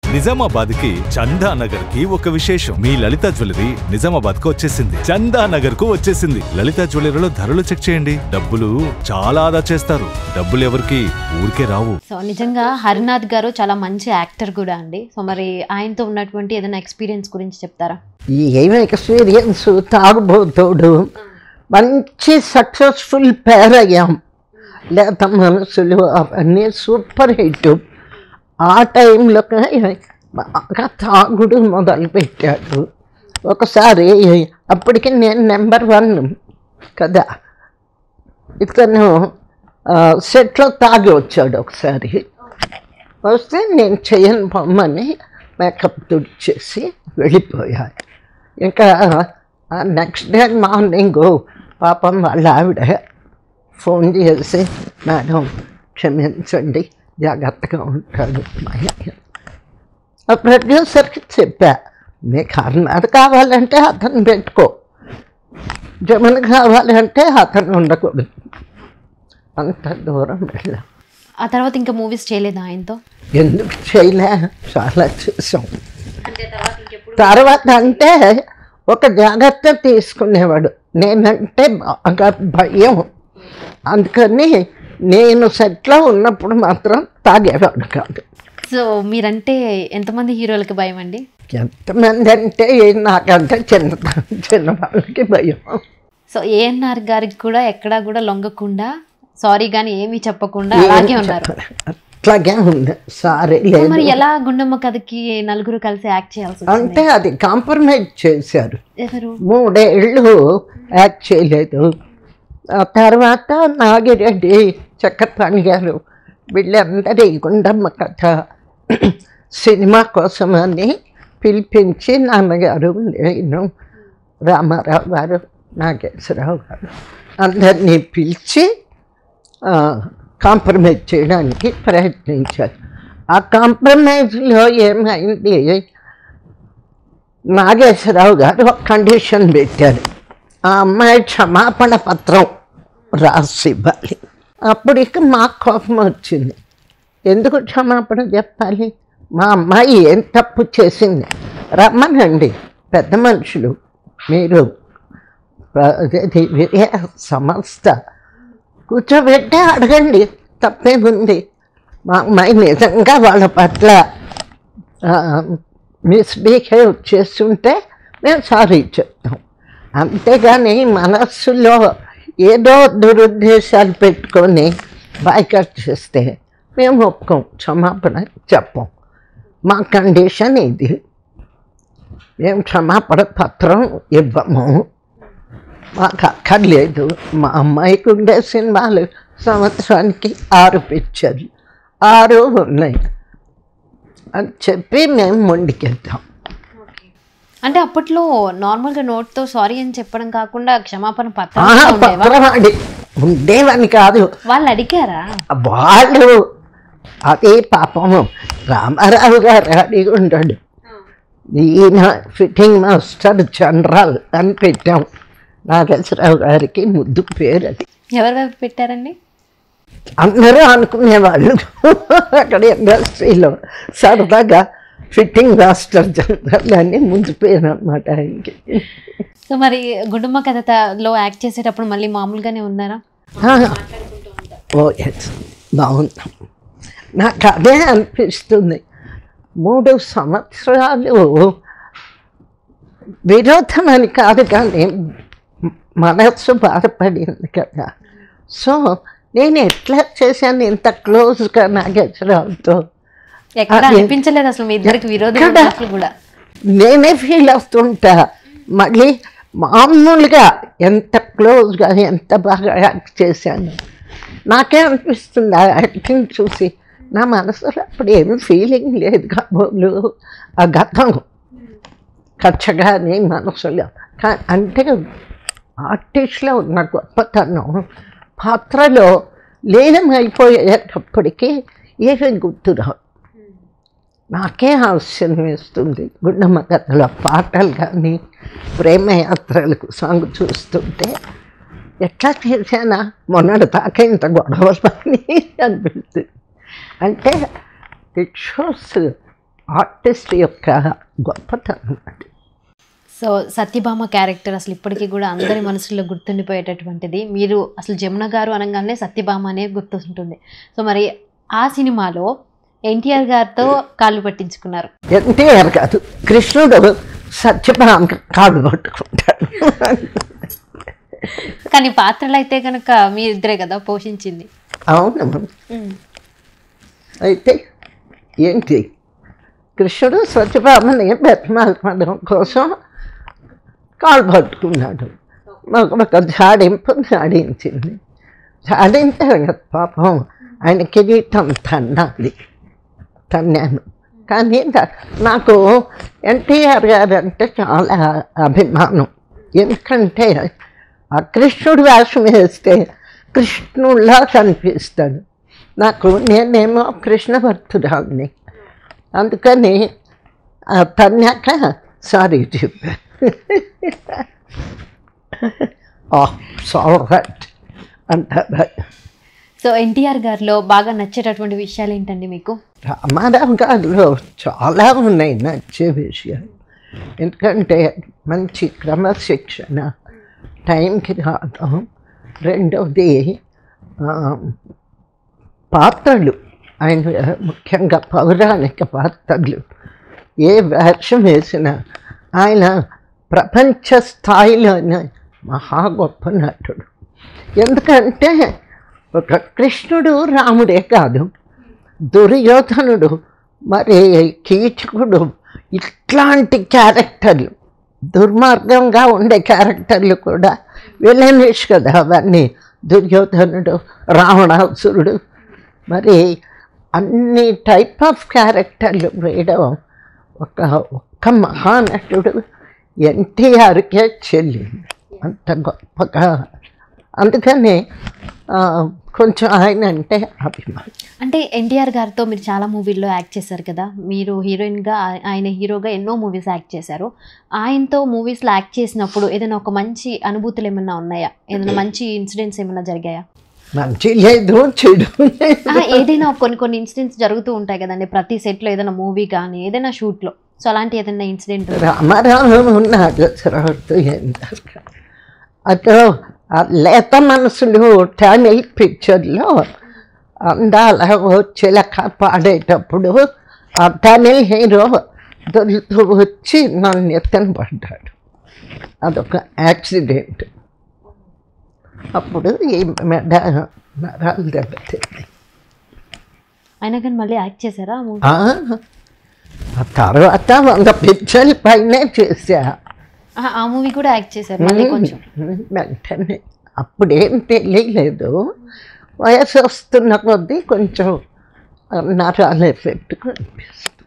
నిజామాబాద్ కి చందా నగర్ కి ఒక విశేషం మీ లలిత జ్యువెలరీ నిజామాబాద్ కు వచ్చేసింది చందా నగర్ కు వచ్చేసింది లలిత జ్యువెలరీలో ధరలు చెక్ చేయండి డబ్బులు చాలా ఆదా చేస్తారు డబ్బులు ఎవరికి ఊరికే రావు సో నిజంగా హరినాథ్ గారు చాలా మంచి యాక్టర్ కూడా అండి సో మరి ఆయనతో ఉన్నటువంటి ఏదైనా ఎక్స్పీరియన్స్ గురించి చెప్తారా ఏం ఎక్స్పీరియన్స్ తాగుబోతోడు మంచి సక్సెస్ఫుల్ పేర్ అయ్యాం లేత మనసులు అవన్నీ సూపర్ హిట్ ఆ టైంలో బాగా తాగుడు మొదలుపెట్టాడు ఒకసారి అప్పటికి నేను నెంబర్ వన్ కదా ఇతను ఆ, సెట్లో తాగి వచ్చాడు ఒకసారి వస్తే నేను చేయను పొమ్మని మేకప్ తుడిచేసి వెళ్ళిపోయా ఇంకా నెక్స్ట్ డే మార్నింగ్ పాపం వాళ్ళ ఆవిడ ఫోన్ చేసి మేడం క్షమించండి జాగ్రత్తగా ఉంటాడు మా ఆయన." ఆ ప్రొడ్యూసర్కి చెప్పా నీకు అన్నది కావాలంటే అతను పెట్టుకో జమన్ కావాలంటే అతను ఉండకూడదు అంత దూరం వెళ్ళాం ఆ తర్వాత ఇంకా మూవీస్ చేయలేదా ఆయనతో ఎందుకు చేయలే చాలా చేసాం తర్వాత అంటే ఒక జాగ్రత్త తీసుకునేవాడు నేనంటే బాగా భయం అందుకని నేను సెట్లో ఉన్నప్పుడు మాత్రం తాగేవాడు కాదు సో మీరంటే ఎంతమంది హీరోలకి భయం అండి ఎంతమంది అంటే నాకంటే చిన్న చిన్న వాళ్ళకి భయం సో ఏఎన్ఆర్ గారికి కూడా ఎక్కడా కూడా లొంగకుండా సారీ కానీ ఏమీ చెప్పకుండా ఏం అలాగే ఉన్నారు చెప్పను. అట్లాగే ఉంది సారీ సో లేదు మరి ఎలా గుండమ్మ కథకి నలుగురు కలిసి యాక్ట్ చేయాల్సి వచ్చింది అంటే అది కాంప్రమైజ్ చేశారు ఎవరు మూడేళ్ళు యాక్ట్ చేయలేదు ఆ తర్వాత నాగిరెడ్డి చక్కపాణి గారు వీళ్ళందరి గుండమ్మ కథ సినిమా కోసమని పిలిపించి నాన్నగారు నేను రామారావు గారు నాగేశ్వరరావు గారు అందరినీ పిలిచి కాంప్రమైజ్ చేయడానికి ప్రయత్నించారు ఆ కాంప్రమైజ్లో ఏమైంది నాగేశ్వరరావు గారు ఒక కండిషన్ పెట్టారు ఆ అమ్మాయి క్షమాపణ పత్రం రాసి ఇవ్వాలి అప్పుడు ఇక మాకు కోపం వచ్చింది ఎందుకు క్షమాపణ చెప్పాలి మా అమ్మాయి ఏం తప్పు చేసింది రమ్మనండి పెద్ద మనుషులు మీరు ప్ర- ఇది వేరే సంస్థ కూర్చోబెట్టి అడగండి తప్పేముంది మా అమ్మాయి నిజంగా వాళ్ళ పట్ల మిస్బిహేవ్ చేస్తుంటే మేము సారీ చెప్తాం అంతేగాని మనస్సులో ఏదో దురుద్దేశాలు పెట్టుకొని బాయ్కట్ చేస్తే మేము ఒప్పుకోం క్షమాపణ చెప్పం మా కండిషన్ ఇది మేము క్షమాపణ పత్రం ఇవ్వము మాకు అక్కర్లేదు మా అమ్మాయికి ఉండే సినిమాలు సంవత్సరానికి ఆరు పిక్చర్లు ఆరు ఉన్నాయి అని చెప్పి మేము ముందుకెళ్తాం అంటే అప్పట్లో నార్మల్ గా నోట్ తో సారీ అని చెప్పడం కాకుండా క్షమాపణ పత్రం ఆహా, కూడా ఉండేవా? పత్రం ఆడి ఉండేవని కాదు వాళ్ళు అడిగారా వాళ్ళు అదే పాపము రామారావు గారు అడిగి ఉంటాడు ఈయన ఫిట్టింగ్ మాస్టర్ జనరల్ అని పెట్టాం నాగేశ్వరరావు గారికి ముద్దు పేరు అది ఎవరెవరు పెట్టారండి అందరూ అనుకునేవాళ్ళు అక్కడ ఇండస్ట్రీలో సరదాగా ఫిట్టింగ్ మాస్టర్ జనరల్ అని ముందు పేరు అనమాట ఆయనకి సో మరి గుండమ్మ కథలో యాక్ట్ చేసేటప్పుడు మళ్ళీ మామూలుగానే ఉన్నారా ఓ ఎస్ బాగుంది నాకు అదే అనిపిస్తుంది మూడు సంవత్సరాలు విరోధం అని కాదు కానీ మనస్సు బాధపడింది కదా సో నేను ఎట్లా చేశాను ఇంత క్లోజ్గా నాగేశ్వరరావుతో ఎక్కడ అది- అనిపించలేదు అసలు మీ ఇద్దరికి విరోధం ఎక్కడ? ఉన్నట్లు కూడా నేనే ఫీల్ అవుతుంటా మళ్ళీ మామూలుగా ఎంత క్లోజ్గా ఎంత బాగా యాక్ట్ చేశాను నాకే అనిపిస్తుంది ఆ యాక్టింగ్ చూసి నా మనసులో అప్పుడు ఏం ఫీలింగ్ లేదు కాబోలు ఆ గతం కచ్చగానే మనసులో కా- అంటే ఆర్టిస్ట్లో ఉన్న గొప్పతనం పాత్రలో లీనమైపోయేటప్పటికీ ఏమీ గుర్తురావు నాకే ఆశ్చర్యం వేస్తుంది గుండమ్మ కథల పాటలు కానీ ప్రేమయాత్రలకు సాంగ్ చూస్తుంటే ఎట్లా చేశానా మొన్నటి దాకా ఇంత గొడవలు అని అనిపిస్తుంది అంటే ఇట్ షోస్ ఆర్టిస్ట్ యొక్క గొప్పతనం అది సో సత్యభామ క్యారెక్టర్ అసలు ఇప్పటికీ కూడా అందరి మనసులో గుర్తుండిపోయేటటువంటిది మీరు అసలు జమున గారు అనగానే సత్యభామ అనే గుర్తుంటుంది సో మరి ఆ సినిమాలో ఎన్టీఆర్ గారితో కాళ్ళు పట్టించుకున్నారు ఎన్టీఆర్ కాదు కృష్ణుడు సత్యభామ కాడు పట్టుకుంటాడు కానీ పాత్రలు అయితే కనుక మీ ఇద్దరే కదా పోషించింది అవును అయితే ఏంటి కృష్ణుడు సత్యభామని బతిమాలపడడం కోసం కాలు పట్టుకున్నాడు మాకు ఒక జాడింపు జాడించింది జాడించాడు కదా పాపం ఆయన కిరీటం తన్నాలి తన్నాను కానీ ద- నాకు ఎన్టీఆర్ గారు అంటే చాలా అభిమానం ఎందుకంటే ఆ కృష్ణుడు వేషం వేస్తే కృష్ణుడిలా కనిపిస్తాడు నాకు నేనేమో కృష్ణ భక్తురాల్ని అందుకని ఆ తన్నాక సారీ చెప్పా సాల్రైట్ అంటారు సో ఎన్టీఆర్ గారిలో బాగా నచ్చేటటువంటి విషయాలు ఏంటండి మీకు రామారావు గారిలో చాలా ఉన్నాయి నచ్చే విషయాలు ఎందుకంటే మంచి క్రమశిక్షణ టైంకి రావడం రెండవది ఆ, పాత్రలు ఆయన ముఖ్యంగా పౌరాణిక పాత్రలు ఏ వేషం వేసినా ఆయన ప్రపంచ స్థాయిలోనే మహా గొప్ప నటుడు ఎందుకంటే ఒక కృష్ణుడు రాముడే కాదు దుర్యోధనుడు మరి కీచకుడు ఇట్లాంటి క్యారెక్టర్లు దుర్మార్గంగా ఉండే క్యారెక్టర్లు కూడా విలనిష్ కదా అవన్నీ దుర్యోధనుడు రావణాసురుడు మరి అన్ని టైప్ ఆఫ్ క్యారెక్టర్లు వేయడం ఒక ఒక్క మహానటుడు ఎన్టీఆర్కే చెల్లింది అంత గొప్పగా అందుకని ఆ, కొంచెం ఆయన అంటే అభిమానం అంటే ఎన్టీఆర్ గారితో మీరు చాలా మూవీల్లో యాక్ట్ చేశారు కదా మీరు హీరోయిన్గా ఆ- ఆయన హీరోగా ఎన్నో మూవీస్ యాక్ట్ చేశారు ఆయనతో మూవీస్లో యాక్ట్ చేసినప్పుడు ఏదైనా ఒక మంచి అనుభూతులు ఏమైనా ఉన్నాయా ఏదైనా మంచి ఇన్సిడెంట్స్ ఏమైనా జరిగాయా మంచి లేదు చెడు లేదు. ఆ, ఏదైనా కొన్ని కొన్ని ఇన్సిడెంట్స్ జరుగుతూ ఉంటాయి కదండి ప్రతి సెట్లో ఏదైనా మూవీ కానీ ఏదైనా షూట్లో సో అలాంటి ఏదైనా ఇన్సిడెంట్ రామారావు ఉన్నాడు తర్వాత అటు ఆ లేత మనసులు తమిళ్ పిక్చర్లో అందాల ఓ చిలక పాడేటప్పుడు ఆ తమిళ్ హీరో దొరుకుతూ వచ్చి నన్ను ఎత్తన పడ్డాడు అదొక యాక్సిడెంట్ అప్పుడు ఈ మెడ నరాలు దెబ్బతింది అయినా కానీ మళ్ళీ యాక్ట్ చేశారా ఆ మూవీ ఆ, ఆ తర్వాత వంద పిక్చర్ల పైనే చేశా ఆ మూవీ కూడా యాక్ట్ చేశారు మళ్ళీ కొంచెం వెంటనే అప్పుడేం తెలియలేదు వయసు వస్తున్న కొద్దీ కొంచెం నరాలు ఎఫెక్ట్ కనిపిస్తుంది